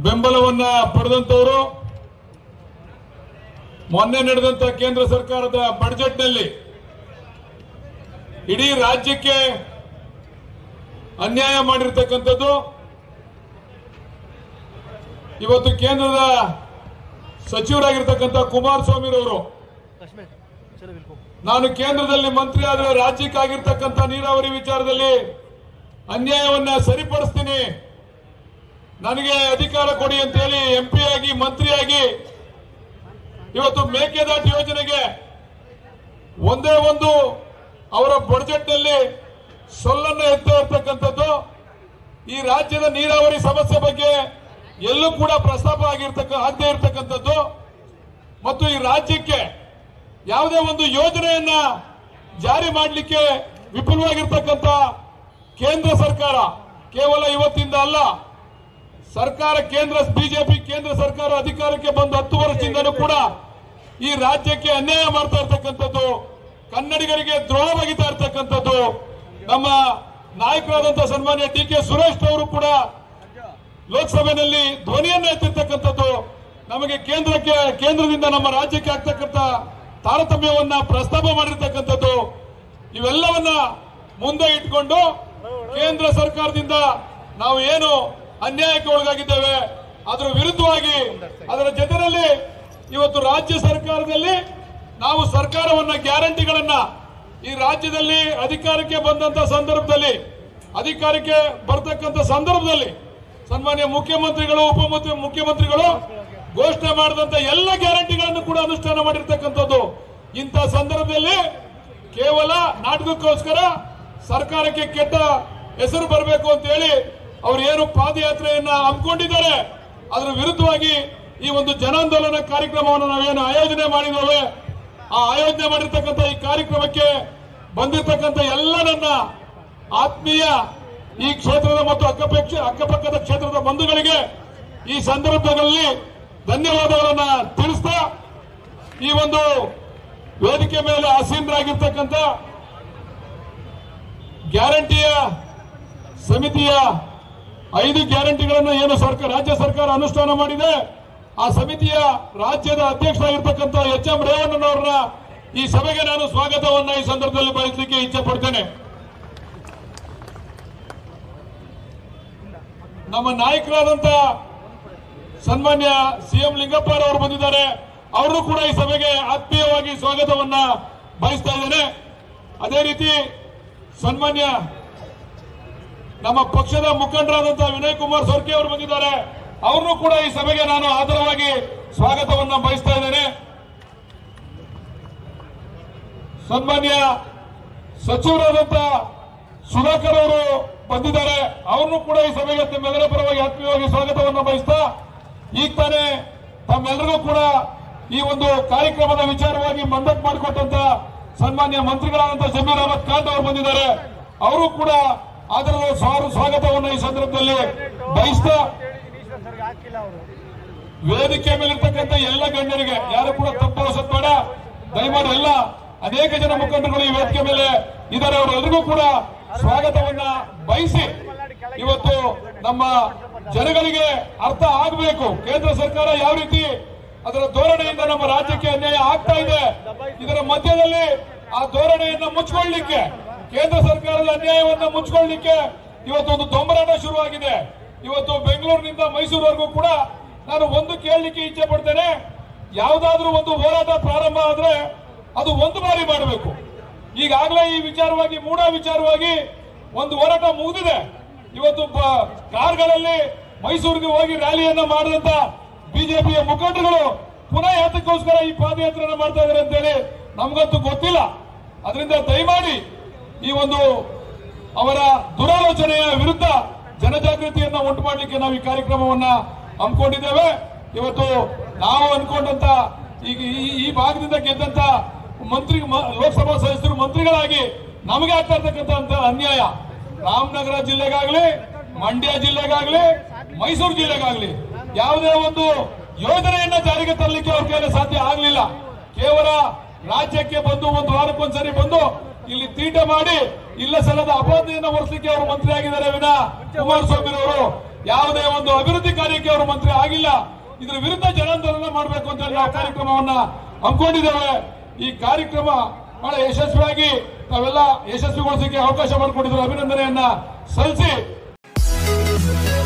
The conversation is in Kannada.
ಬೆಂಬಲವನ್ನ ಪಡೆದಂತವರು ಮೊನ್ನೆ ನಡೆದಂತ ಕೇಂದ್ರ ಸರ್ಕಾರದ ಬಜೆಟ್ನಲ್ಲಿ ಇಡೀ ರಾಜ್ಯಕ್ಕೆ ಅನ್ಯಾಯ ಮಾಡಿರ್ತಕ್ಕಂಥದ್ದು ಇವತ್ತು ಕೇಂದ್ರದ ಸಚಿವರಾಗಿರ್ತಕ್ಕಂಥ ಕುಮಾರಸ್ವಾಮಿರವರು ನಾನು ಕೇಂದ್ರದಲ್ಲಿ ಮಂತ್ರಿ ಆದರೆ ರಾಜ್ಯಕ್ಕಾಗಿರ್ತಕ್ಕಂಥ ನೀರಾವರಿ ವಿಚಾರದಲ್ಲಿ ಅನ್ಯಾಯವನ್ನ ಸರಿಪಡಿಸ್ತೀನಿ ನನಗೆ ಅಧಿಕಾರ ಕೊಡಿ ಅಂತ ಹೇಳಿ ಎಂಪಿ ಆಗಿ ಮಂತ್ರಿಯಾಗಿ ಇವತ್ತು ಮೇಕೆದಾಟು ಯೋಜನೆಗೆ ಒಂದೇ ಒಂದು ಅವರ ಬಜೆಟ್ನಲ್ಲಿ ಸೊಲ್ಲನ್ನು ಎತ್ತಾ ಇರ್ತಕ್ಕಂಥದ್ದು ಈ ರಾಜ್ಯದ ನೀರಾವರಿ ಸಮಸ್ಯೆ ಬಗ್ಗೆ ಎಲ್ಲೂ ಕೂಡ ಪ್ರಸ್ತಾಪ ಆಗಿರ್ತಕ್ಕ ಆಗದೆ ಇರತಕ್ಕಂಥದ್ದು ಮತ್ತು ಈ ರಾಜ್ಯಕ್ಕೆ ಯಾವುದೇ ಒಂದು ಯೋಜನೆಯನ್ನ ಜಾರಿ ಮಾಡಲಿಕ್ಕೆ ವಿಫಲವಾಗಿರ್ತಕ್ಕಂಥ ಕೇಂದ್ರ ಸರ್ಕಾರ ಕೇವಲ ಇವತ್ತಿಂದ ಅಲ್ಲ ಸರ್ಕಾರ ಕೇಂದ್ರ ಬಿಜೆಪಿ ಕೇಂದ್ರ ಸರ್ಕಾರ ಅಧಿಕಾರಕ್ಕೆ ಬಂದು ಹತ್ತು ವರ್ಷದಿಂದಲೂ ಕೂಡ ಈ ರಾಜ್ಯಕ್ಕೆ ಅನ್ಯಾಯ ಮಾಡ್ತಾ ಇರ್ತಕ್ಕಂಥದ್ದು ಕನ್ನಡಿಗರಿಗೆ ದ್ರೋಹ ಬಗಿತಾ ಇರ್ತಕ್ಕಂಥದ್ದು ನಮ್ಮ ನಾಯಕರಾದಂತಹ ಸನ್ಮಾನ್ಯ ಡಿ ಕೆ ಸುರೇಶ್ ಅವರು ಕೂಡ ಲೋಕಸಭೆಯಲ್ಲಿ ಧ್ವನಿಯನ್ನ ಎತ್ತಿರ್ತಕ್ಕಂಥದ್ದು ನಮಗೆ ಕೇಂದ್ರಕ್ಕೆ ಕೇಂದ್ರದಿಂದ ನಮ್ಮ ರಾಜ್ಯಕ್ಕೆ ಆಗ್ತಕ್ಕಂಥ ತಾರತಮ್ಯವನ್ನ ಪ್ರಸ್ತಾಪ ಮಾಡಿರ್ತಕ್ಕಂಥದ್ದು ಇವೆಲ್ಲವನ್ನ ಮುಂದೆ ಇಟ್ಕೊಂಡು ಕೇಂದ್ರ ಸರ್ಕಾರದಿಂದ ನಾವು ಏನು ಅನ್ಯಾಯಕ್ಕೆ ಒಳಗಾಗಿದ್ದೇವೆ ಅದರ ವಿರುದ್ಧವಾಗಿ ಅದರ ಜೊತೆಯಲ್ಲಿ ಇವತ್ತು ರಾಜ್ಯ ಸರ್ಕಾರದಲ್ಲಿ ನಾವು ಸರ್ಕಾರವನ್ನ ಗ್ಯಾರಂಟಿಗಳನ್ನ ಈ ರಾಜ್ಯದಲ್ಲಿ ಅಧಿಕಾರಕ್ಕೆ ಬಂದಂತ ಸಂದರ್ಭದಲ್ಲಿ ಅಧಿಕಾರಕ್ಕೆ ಬರ್ತಕ್ಕಂಥ ಸಂದರ್ಭದಲ್ಲಿ ಸನ್ಮಾನ್ಯ ಮುಖ್ಯಮಂತ್ರಿಗಳು ಉಪಮುಖ್ಯ ಮುಖ್ಯಮಂತ್ರಿಗಳು ಘೋಷಣೆ ಮಾಡಿದಂತ ಎಲ್ಲ ಗ್ಯಾರಂಟಿಗಳನ್ನು ಕೂಡ ಅನುಷ್ಠಾನ ಮಾಡಿರ್ತಕ್ಕಂಥದ್ದು ಇಂಥ ಸಂದರ್ಭದಲ್ಲಿ ಕೇವಲ ನಾಟಕಕ್ಕೋಸ್ಕರ ಸರ್ಕಾರಕ್ಕೆ ಕೆಟ್ಟ ಹೆಸರು ಬರಬೇಕು ಅಂತ ಹೇಳಿ ಅವ್ರು ಏನು ಪಾದಯಾತ್ರೆಯನ್ನ ಹಮ್ಮಿಕೊಂಡಿದ್ದಾರೆ ಅದರ ವಿರುದ್ಧವಾಗಿ ಈ ಒಂದು ಜನಾಂದೋಲನ ಕಾರ್ಯಕ್ರಮವನ್ನು ನಾವೇನು ಆಯೋಜನೆ ಮಾಡಿದ್ದೇವೆ ಆ ಆಯೋಜನೆ ಮಾಡಿರ್ತಕ್ಕಂಥ ಈ ಕಾರ್ಯಕ್ರಮಕ್ಕೆ ಬಂದಿರತಕ್ಕಂಥ ಎಲ್ಲ ನನ್ನ ಆತ್ಮೀಯ ಈ ಕ್ಷೇತ್ರದ ಮತ್ತು ಅಕ್ಕಪಕ್ಷ ಅಕ್ಕಪಕ್ಕದ ಕ್ಷೇತ್ರದ ಬಂಧುಗಳಿಗೆ ಈ ಸಂದರ್ಭದಲ್ಲಿ ಧನ್ಯವಾದಗಳನ್ನ ತಿಳಿಸ್ತಾ ಈ ಒಂದು ವೇದಿಕೆ ಮೇಲೆ ಆಸೀನರಾಗಿರ್ತಕ್ಕಂಥ ಗ್ಯಾರಂಟಿಯ ಸಮಿತಿಯ ಐದು ಗ್ಯಾರಂಟಿಗಳನ್ನು ಏನು ಸರ್ಕಾರ ರಾಜ್ಯ ಸರ್ಕಾರ ಅನುಷ್ಠಾನ ಮಾಡಿದೆ ಆ ಸಮಿತಿಯ ರಾಜ್ಯದ ಅಧ್ಯಕ್ಷರಾಗಿರ್ತಕ್ಕಂಥ ಎಚ್ ಎಂ ರೇವಣ್ಣನವರನ್ನ ಈ ಸಭೆಗೆ ನಾನು ಸ್ವಾಗತವನ್ನ ಈ ಸಂದರ್ಭದಲ್ಲಿ ಬಯಸಲಿಕ್ಕೆ ಇಚ್ಛೆ ಪಡ್ತೇನೆ ನಮ್ಮ ನಾಯಕರಾದಂತ ಸನ್ಮಾನ್ಯ ಸಿಎಂ ಲಿಂಗಪ್ಪರವರು ಬಂದಿದ್ದಾರೆ ಅವರು ಕೂಡ ಈ ಸಭೆಗೆ ಆತ್ಮೀಯವಾಗಿ ಸ್ವಾಗತವನ್ನ ಬಯಸ್ತಾ ಇದ್ದೇನೆ ಅದೇ ರೀತಿ ಸನ್ಮಾನ್ಯ ನಮ್ಮ ಪಕ್ಷದ ಮುಖಂಡರಾದಂತಹ ವಿನಯ್ ಕುಮಾರ್ ಸೊರ್ಕೆ ಅವರು ಬಂದಿದ್ದಾರೆ ಅವ್ರನ್ನೂ ಕೂಡ ಈ ಸಭೆಗೆ ನಾನು ಆದರವಾಗಿ ಸ್ವಾಗತವನ್ನ ಬಯಸ್ತಾ ಇದ್ದೇನೆ ಸನ್ಮಾನ್ಯ ಸಚಿವರಾದಂತ ಸುಧಾಕರ್ ಅವರು ಬಂದಿದ್ದಾರೆ ಅವ್ರನ್ನೂ ಕೂಡ ಈ ಸಭೆಗೆ ತಮ್ಮೆಲ್ಲರ ಪರವಾಗಿ ಆತ್ಮೀಯವಾಗಿ ಸ್ವಾಗತವನ್ನ ಬಯಸ್ತಾ ಈಗ ತಾನೇ ತಮ್ಮೆಲ್ಲರಿಗೂ ಕೂಡ ಈ ಒಂದು ಕಾರ್ಯಕ್ರಮದ ವಿಚಾರವಾಗಿ ಮಂಡಪ್ ಮಾಡಿಕೊಟ್ಟಂತ ಸನ್ಮಾನ್ಯ ಮಂತ್ರಿಗಳಾದಂತಹ ಜಮೀರ್ ಅಹಮದ್ ಖಾನ್ ಅವರು ಬಂದಿದ್ದಾರೆ ಅವರು ಕೂಡ ಅದರ ಸ್ವಾಗತವನ್ನು ಈ ಸಂದರ್ಭದಲ್ಲಿ ಬಯಸ್ತಾ ವೇದಿಕೆ ಮೇಲಿರ್ತಕ್ಕಂಥ ಎಲ್ಲ ಗಣ್ಯರಿಗೆ ಯಾರು ಕೂಡ ತಪ್ಪು ಬೇಡ ದಯಮಾಡಿ ಎಲ್ಲ ಅನೇಕ ಜನ ಮುಖಂಡರುಗಳು ಈ ವೇದಿಕೆ ಮೇಲೆ ಇದ್ದಾರೆ ಅವರೆಲ್ಲರಿಗೂ ಕೂಡ ಸ್ವಾಗತವನ್ನ ಬಯಸಿ ಇವತ್ತು ನಮ್ಮ ಜನಗಳಿಗೆ ಅರ್ಥ ಆಗಬೇಕು ಕೇಂದ್ರ ಸರ್ಕಾರ ಯಾವ ರೀತಿ ಅದರ ಧೋರಣೆಯಿಂದ ನಮ್ಮ ರಾಜ್ಯಕ್ಕೆ ಅನ್ಯಾಯ ಆಗ್ತಾ ಇದೆ ಇದರ ಮಧ್ಯದಲ್ಲಿ ಆ ಧೋರಣೆಯನ್ನ ಮುಚ್ಕೊಳ್ಳಿಕ್ಕೆ ಕೇಂದ್ರ ಸರ್ಕಾರದ ಅನ್ಯಾಯವನ್ನ ಮುಚ್ಕೊಳ್ಳಿಕ್ಕೆ ಇವತ್ತೊಂದು ದೊಂಬರಾಟ ಶುರುವಾಗಿದೆ ಇವತ್ತು ಬೆಂಗಳೂರಿನಿಂದ ಮೈಸೂರುವರೆಗೂ ಕೂಡ ನಾನು ಒಂದು ಕೇಳಲಿಕ್ಕೆ ಇಚ್ಛೆ ಪಡ್ತೇನೆ ಯಾವುದಾದ್ರೂ ಒಂದು ಹೋರಾಟ ಪ್ರಾರಂಭ ಆದ್ರೆ ಅದು ಒಂದು ಬಾರಿ ಮಾಡಬೇಕು ಈಗಾಗಲೇ ಈ ವಿಚಾರವಾಗಿ ಮೂಡ ವಿಚಾರವಾಗಿ ಒಂದು ಹೋರಾಟ ಮುಗಿದಿದೆ ಇವತ್ತು ಬ- ಕಾರ್ಗಳಲ್ಲಿ ಮೈಸೂರಿಗೆ ಹೋಗಿ ರ್ಯಾಲಿಯನ್ನ ಮಾಡಿದಂತ ಬಿಜೆಪಿಯ ಮುಖಂಡರುಗಳು ಪುನಃ ಯಾತಕ್ಕೋಸ್ಕರ ಈ ಪಾದಯಾತ್ರೆಯನ್ನು ಮಾಡ್ತಾ ಇದ್ದಾರೆ ಅಂತೇಳಿ ನಮಗಂತೂ ಗೊತ್ತಿಲ್ಲ ಅದರಿಂದ ದಯಮಾಡಿ ಈ ಒಂದು ಅವರ ದುರಾಲೋಚನೆಯ ವಿರುದ್ಧ ಜನಜಾಗೃತಿಯನ್ನ ಉಂಟು ಮಾಡಲಿಕ್ಕೆ ನಾವು ಈ ಕಾರ್ಯಕ್ರಮವನ್ನ ಹಮ್ಮಿಕೊಂಡಿದ್ದೇವೆ ಇವತ್ತು ನಾವು ಅನ್ಕೊಂಡಂತ ಈಗ ಈ- ಈ ಭಾಗದಿಂದ ಗೆದ್ದಂತ ಮಂತ್ರಿ ಮ- ಲೋಕಸಭಾ ಸದಸ್ಯರು ಮಂತ್ರಿಗಳಾಗಿ ನಮಗೆ ಆಗ್ತಾ ಇರ್ತಕ್ಕಂಥ ಅನ್ಯಾಯ ರಾಮನಗರ ಜಿಲ್ಲೆಗಾಗ್ಲಿ ಮಂಡ್ಯ ಜಿಲ್ಲೆಗಾಗ್ಲಿ ಮೈಸೂರು ಜಿಲ್ಲೆಗಾಗ್ಲಿ ಯಾವುದೇ ಒಂದು ಯೋಜನೆಯನ್ನ ಜಾರಿಗೆ ತರಲಿಕ್ಕೆ ಅವ್ರ ಕೈಯಲ್ಲಿ ಸಾಧ್ಯ ಆಗಲಿಲ್ಲ ಕೇವಲ ರಾಜ್ಯಕ್ಕೆ ಬಂದು ಒಂದು ವಾರಕ್ಕೊಂದ್ಸರಿ ಬಂದು ಇಲ್ಲಿ ತೀಟ ಮಾಡಿ ಇಲ್ಲ ಸಲ್ಲದ ಅಪರಾಧೆಯನ್ನು ಹೊರಿಸಲಿಕ್ಕೆ ಅವರು ಮಂತ್ರಿ ಆಗಿದ್ದಾರೆ ವಿನ ಕುಮಾರಸ್ವಾಮಿ ಅವರು ಯಾವುದೇ ಒಂದು ಅಭಿವೃದ್ಧಿ ಕಾರ್ಯಕ್ಕೆ ಅವರು ಮಂತ್ರಿ ಆಗಿಲ್ಲ ಇದರ ವಿರುದ್ಧ ಜನಾಂದೋಲನ ಮಾಡಬೇಕು ಅಂತ ಹೇಳಿ ನಾವು ಕಾರ್ಯಕ್ರಮವನ್ನ ಹಮ್ಮಿಕೊಂಡಿದ್ದೇವೆ ಈ ಕಾರ್ಯಕ್ರಮ ಬಹಳ ಯಶಸ್ವಿಯಾಗಿ ತಾವೆಲ್ಲ ಯಶಸ್ವಿಗೊಳಿಸಲಿಕ್ಕೆ ಅವಕಾಶ ಮಾಡಿಕೊಟ್ಟಿದ್ರು ಅಭಿನಂದನೆಯನ್ನ ಸಲ್ಲಿಸಿ